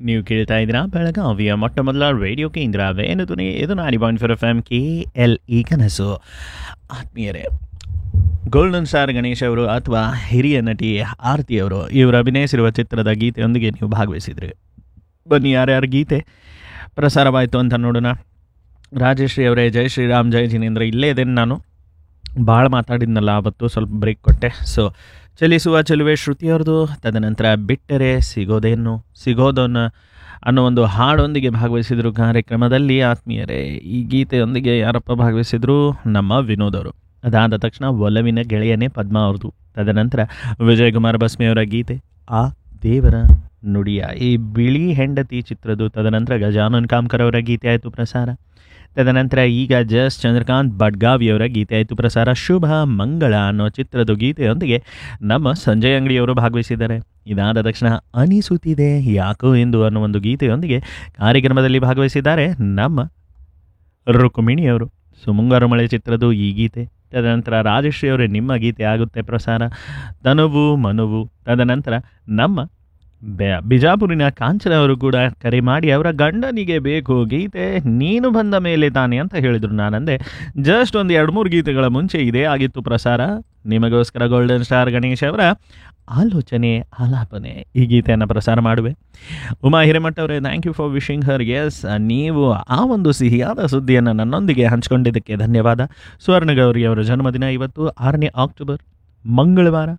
ನೀವು ಕೇಳ್ತಾ ಇದ್ದೀರಾ ಬೆಳಗಾವಿಯ ಮೊಟ್ಟ ಮೊದಲ ರೇಡಿಯೋ ಕೇಂದ್ರ ವೇಣು ಧ್ವನಿ ಇದು ನಾಡಿ point four F M K L E ಕನಸು ಆತ್ಮೀಯರೇ ಗೋಲ್ಡನ್ ಸ್ಟಾರ್ ಗಣೇಶ್ ಅವರು ಅಥವಾ ಹಿರಿಯ ನಟಿ ಆರತಿ ಅವರು ಇವರು ಅಭಿನಯಿಸಿರುವ ಚಿತ್ರದ ಗೀತೆಯೊಂದಿಗೆ ನೀವು ಭಾಗವಹಿಸಿದ್ರಿ ಬನ್ನಿ ಯಾರ್ಯಾರ ಗೀತೆ ಪ್ರಸಾರವಾಯಿತು ಅಂತ ನೋಡೋಣ ರಾಜಶ್ರೀ ಅವರೇ ಜೈ ಶ್ರೀರಾಮ್ ಜೈ ಜಿನೇಂದ್ರ ಇಲ್ಲೇ ಇದ್ದೇನೆ ನಾನು ಭಾಳ ಮಾತಾಡಿದ್ನಲ್ಲ ಅವತ್ತು ಸ್ವಲ್ಪ ಬ್ರೇಕ್ ಕೊಟ್ಟೆ ಸೊ ಚಲಿಸುವ ಚೆಲುವೆ ಶ್ರುತಿಯವ್ರದ್ದು ತದನಂತರ ಬಿಟ್ಟರೆ ಸಿಗೋದೇನು ಸಿಗೋದನ್ನು ಅನ್ನೋ ಒಂದು ಹಾಡೊಂದಿಗೆ ಭಾಗವಹಿಸಿದರು ಕಾರ್ಯಕ್ರಮದಲ್ಲಿ ಆತ್ಮೀಯರೇ ಈ ಗೀತೆಯೊಂದಿಗೆ ಯಾರಪ್ಪ ಭಾಗವಹಿಸಿದ್ರು ನಮ್ಮ ವಿನೋದ್ ಅವರು ಅದಾದ ತಕ್ಷಣ ಒಲವಿನ ಗೆಳೆಯನೇ ಪದ್ಮ ಅವ್ರದ್ದು ತದನಂತರ ವಿಜಯ್ ಕುಮಾರ್ ಬಸ್ಮಿಯವರ ಗೀತೆ ಆ ದೇವರ ನುಡಿಯ ಈ ಬಿಳಿ ಹೆಂಡತಿ ಚಿತ್ರದ್ದು ತದನಂತರ ಗಜಾನನ್ ಕಾಮ್ಕರ್ ಅವರ ಗೀತೆ ಆಯಿತು ಪ್ರಸಾರ ತದನಂತರ ಈಗ ಜಸ್ಟ್ ಚಂದ್ರಕಾಂತ್ ಬಡ್ಗಾವಿಯವರ ಗೀತೆ ಆಯಿತು ಪ್ರಸಾರ ಶುಭ ಮಂಗಳ ಅನ್ನೋ ಚಿತ್ರದ ಗೀತೆಯೊಂದಿಗೆ ನಮ್ಮ ಸಂಜಯ್ ಅಂಗಡಿಯವರು ಭಾಗವಹಿಸಿದ್ದಾರೆ ಇದಾದ ತಕ್ಷಣ ಅನಿಸುತ್ತಿದೆ ಯಾಕೋ ಎಂದು ಅನ್ನೋ ಒಂದು ಗೀತೆಯೊಂದಿಗೆ ಕಾರ್ಯಕ್ರಮದಲ್ಲಿ ಭಾಗವಹಿಸಿದ್ದಾರೆ ನಮ್ಮ ರುಕ್ಮಿಣಿಯವರು ಸೊ ಮುಂಗಾರು ಮಳೆ ಚಿತ್ರದ್ದು ಈ ಗೀತೆ ತದನಂತರ ರಾಜಶ್ರೀ ಅವರೇ ನಿಮ್ಮ ಗೀತೆ ಆಗುತ್ತೆ ಪ್ರಸಾರ ತನುವು ಮನುವು ತದನಂತರ ನಮ್ಮ ಬೆ ಬಿಜಾಪುರಿನ ಕಾಂಚನ ಅವರು ಕೂಡ ಕರೆ ಮಾಡಿ ಅವರ ಗಂಡನಿಗೆ ಬೇಕು ಗೀತೆ ನೀನು ಬಂದ ಮೇಲೆ ತಾನೆ ಅಂತ ಹೇಳಿದರು ನಾನಂದೆ ಜಸ್ಟ್ ಒಂದು ಎರಡು ಮೂರು ಗೀತೆಗಳ ಮುಂಚೆ ಇದೇ ಆಗಿತ್ತು ಪ್ರಸಾರ ನಿಮಗೋಸ್ಕರ ಗೋಲ್ಡನ್ ಸ್ಟಾರ್ ಗಣೇಶ್ ಅವರ ಆಲೋಚನೆ ಆಲಾಪನೆ ಈ ಗೀತೆಯನ್ನು ಪ್ರಸಾರ ಮಾಡುವೆ ಉಮಾ ಹಿರೇಮಠ ಅವರೇ thank you for wishing her yes ನೀವು ಆ ಒಂದು ಸಿಹಿಯಾದ ಸುದ್ದಿಯನ್ನು ನನ್ನೊಂದಿಗೆ ಹಂಚ್ಕೊಂಡಿದ್ದಕ್ಕೆ ಧನ್ಯವಾದ ಸ್ವರ್ಣಗೌರಿ ಅವರ ಜನ್ಮದಿನ ಇವತ್ತು ಆರನೇ ಅಕ್ಟೋಬರ್ ಮಂಗಳವಾರ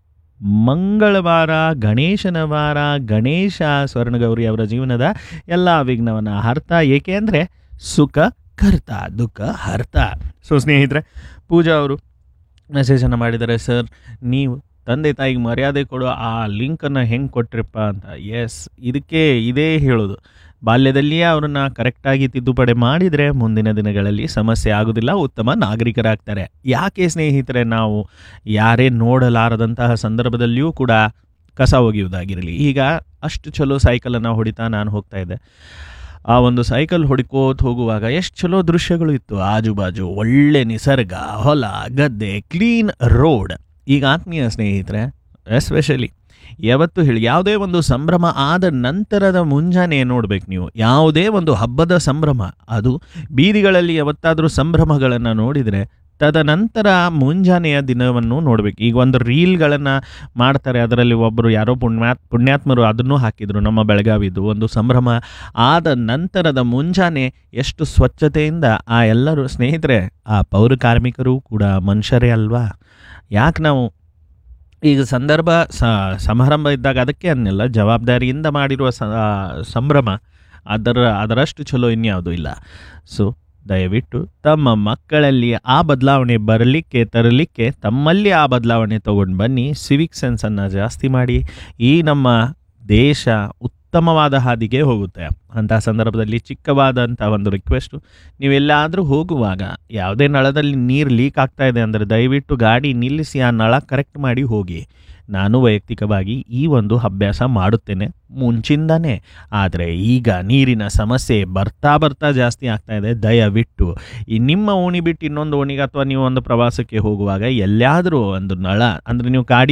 ಮಂಗಳವಾರ ಗಣೇಶನ ವಾರ ಗಣೇಶ ಸ್ವರ್ಣಗೌರಿ ಅವರ ಜೀವನದ ಎಲ್ಲ ವಿಘ್ನವನ್ನು ಹರ್ತ ಏಕೆ ಅಂದರೆ ಸುಖ ಕರ್ತ ದುಃಖ ಹರ್ತ ಸೊ ಸ್ನೇಹಿತರೆ ಪೂಜಾ ಅವರು ಮೆಸೇಜನ್ನು ಮಾಡಿದ್ದಾರೆ ಸರ್ ನೀವು ತಂದೆ ತಾಯಿಗೆ ಮರ್ಯಾದೆ ಕೊಡೋ ಆ ಲಿಂಕನ್ನು ಹೆಂಗೆ ಕೊಟ್ರಿಪ್ಪ ಅಂತ ಎಸ್ ಇದಕ್ಕೆ ಇದೇ ಹೇಳೋದು ಬಾಲ್ಯದಲ್ಲಿಯೇ ಅವರನ್ನು ಕರೆಕ್ಟಾಗಿ ತಿದ್ದುಪಡಿ ಮಾಡಿದರೆ ಮುಂದಿನ ದಿನಗಳಲ್ಲಿ ಸಮಸ್ಯೆ ಆಗೋದಿಲ್ಲ ಉತ್ತಮ ನಾಗರಿಕರಾಗ್ತಾರೆ ಯಾಕೆ ಸ್ನೇಹಿತರೆ ನಾವು ಯಾರೇ ನೋಡಲಾರದಂತಹ ಸಂದರ್ಭದಲ್ಲಿಯೂ ಕೂಡ ಕಸ ಒಗೆಯುವುದಾಗಿರಲಿ ಈಗ ಅಷ್ಟು ಚಲೋ ಸೈಕಲನ್ನು ಹೊಡಿತಾ ನಾನು ಹೋಗ್ತಾ ಇದ್ದೆ ಆ ಒಂದು ಸೈಕಲ್ ಹೊಡಿಕೋತ ಹೋಗುವಾಗ ಎಷ್ಟು ಚಲೋ ದೃಶ್ಯಗಳು ಇತ್ತು ಆಜು ಬಾಜು ಒಳ್ಳೆ ನಿಸರ್ಗ ಹೊಲ ಗದ್ದೆ ಕ್ಲೀನ್ ರೋಡ್ ಈಗ ಆತ್ಮೀಯ ಸ್ನೇಹಿತರೆ ಎಸ್ಪೆಷಲಿ ಯಾವತ್ತು ಹೇಳಿ ಯಾವುದೇ ಒಂದು ಸಂಭ್ರಮ ಆದ ನಂತರದ ಮುಂಜಾನೆ ನೋಡ್ಬೇಕು ನೀವು ಯಾವುದೇ ಒಂದು ಹಬ್ಬದ ಸಂಭ್ರಮ ಅದು ಬೀದಿಗಳಲ್ಲಿ ಯಾವತ್ತಾದರೂ ಸಂಭ್ರಮಗಳನ್ನು ನೋಡಿದರೆ ತದನಂತರ ಮುಂಜಾನೆಯ ದಿನವನ್ನು ನೋಡಬೇಕು ಈಗ ಒಂದು ರೀಲ್ಗಳನ್ನು ಮಾಡ್ತಾರೆ ಅದರಲ್ಲಿ ಒಬ್ಬರು ಯಾರೋ ಪುಣ್ಯಾತ್ ಪುಣ್ಯಾತ್ಮರು ಅದನ್ನು ಹಾಕಿದರು ನಮ್ಮ ಬೆಳಗಾವಿದು ಒಂದು ಸಂಭ್ರಮ ಆದ ನಂತರದ ಮುಂಜಾನೆ ಎಷ್ಟು ಸ್ವಚ್ಛತೆಯಿಂದ ಆ ಎಲ್ಲರೂ ಸ್ನೇಹಿತರೆ ಆ ಪೌರ ಕಾರ್ಮಿಕರು ಕೂಡ ಮನುಷ್ಯರೇ ಅಲ್ವಾ ಯಾಕೆ ನಾವು ಈಗ ಸಂದರ್ಭ ಸ ಸಮಾರಂಭ ಇದ್ದಾಗ ಅದಕ್ಕೆ ಅನ್ನಿಲ್ಲ ಜವಾಬ್ದಾರಿಯಿಂದ ಮಾಡಿರುವ ಸ ಸಂಭ್ರಮ ಅದರ ಅದರಷ್ಟು ಚಲೋ ಇನ್ಯಾವುದೂ ಇಲ್ಲ ಸೊ ದಯವಿಟ್ಟು ತಮ್ಮ ಮಕ್ಕಳಲ್ಲಿ ಆ ಬದಲಾವಣೆ ಬರಲಿಕ್ಕೆ ತರಲಿಕ್ಕೆ ತಮ್ಮಲ್ಲಿ ಆ ಬದಲಾವಣೆ ತೊಗೊಂಡು ಬನ್ನಿ ಸಿವಿಕ್ ಸೆನ್ಸನ್ನು ಜಾಸ್ತಿ ಮಾಡಿ ಈ ನಮ್ಮ ದೇಶ ಉತ್ತಮವಾದ ಹಾದಿಗೆ ಹೋಗುತ್ತೆ ಅಂಥ ಸಂದರ್ಭದಲ್ಲಿ ಚಿಕ್ಕವಾದಂಥ ಒಂದು ರಿಕ್ವೆಸ್ಟು ನೀವೆಲ್ಲಾದರೂ ಹೋಗುವಾಗ ಯಾವುದೇ ನಳದಲ್ಲಿ ನೀರು ಲೀಕ್ ಆಗ್ತಾ ಇದೆ ಅಂದರೆ ದಯವಿಟ್ಟು ಗಾಡಿ ನಿಲ್ಲಿಸಿ ಆ ನಳ ಕರೆಕ್ಟ್ ಮಾಡಿ ಹೋಗಿ ನಾನು ವೈಯಕ್ತಿಕವಾಗಿ ಈ ಒಂದು ಅಭ್ಯಾಸ ಮಾಡುತ್ತೇನೆ ಮುಂಚಿಂದನೇ ಆದರೆ ಈಗ ನೀರಿನ ಸಮಸ್ಯೆ ಬರ್ತಾ ಬರ್ತಾ ಜಾಸ್ತಿ ಆಗ್ತಾ ಇದೆ ದಯವಿಟ್ಟು ಈ ನಿಮ್ಮ ಓಣಿ ಬಿಟ್ಟು ಇನ್ನೊಂದು ಓಣಿಗೆ ಅಥವಾ ನೀವು ಒಂದು ಪ್ರವಾಸಕ್ಕೆ ಹೋಗುವಾಗ ಎಲ್ಲಾದರೂ ಒಂದು ನಳ ಅಂದರೆ ನೀವು ಗಾಡಿ